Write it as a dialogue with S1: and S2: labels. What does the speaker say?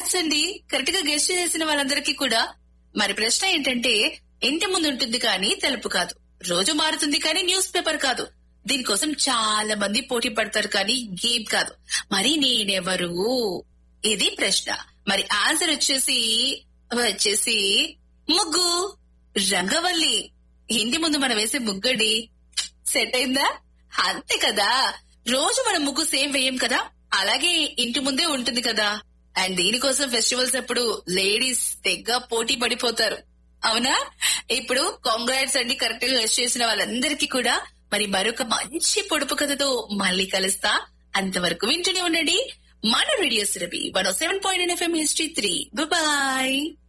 S1: congrats అండి correct గా guest చేసిన వాళ్ళందరికీ కూడా మరి ప్రశ్న ఏంటంటే ఇంటి ముందు ఉంటుంది కానీ తెలుపు కాదు రోజు మారుతుంది కానీ న్యూస్ పేపర్ కాదు దీనికోసం చాలా మంది పోటీ పడతారు కానీ గేమ్ కాదు మరి నేనెవరు ఇది ప్రశ్న మరి ఆన్సర్ వచ్చేసి వచ్చేసి ముగ్గు రంగవల్లి ఇంటి ముందు మనం వేసే ముగ్గడి సెట్ అయిందా అంతే కదా రోజు మనం ముగ్గు సేమ్ వేయం కదా అలాగే ఇంటి ముందే ఉంటుంది కదా అండ్ దీనికోసం ఫెస్టివల్స్ అప్పుడు లేడీస్ తెగ పోటీ పడిపోతారు అవునా ఇప్పుడు కాంగ్రాట్స్ అండి కరెక్ట్ గా గెస్ట్ చేసిన వాళ్ళందరికీ కూడా మరి మరొక మంచి పొడుపు కథతో మళ్ళీ కలుస్తా అంతవరకు వింటూనే ఉండండి మన radio Surabhi one seven point FM history three bye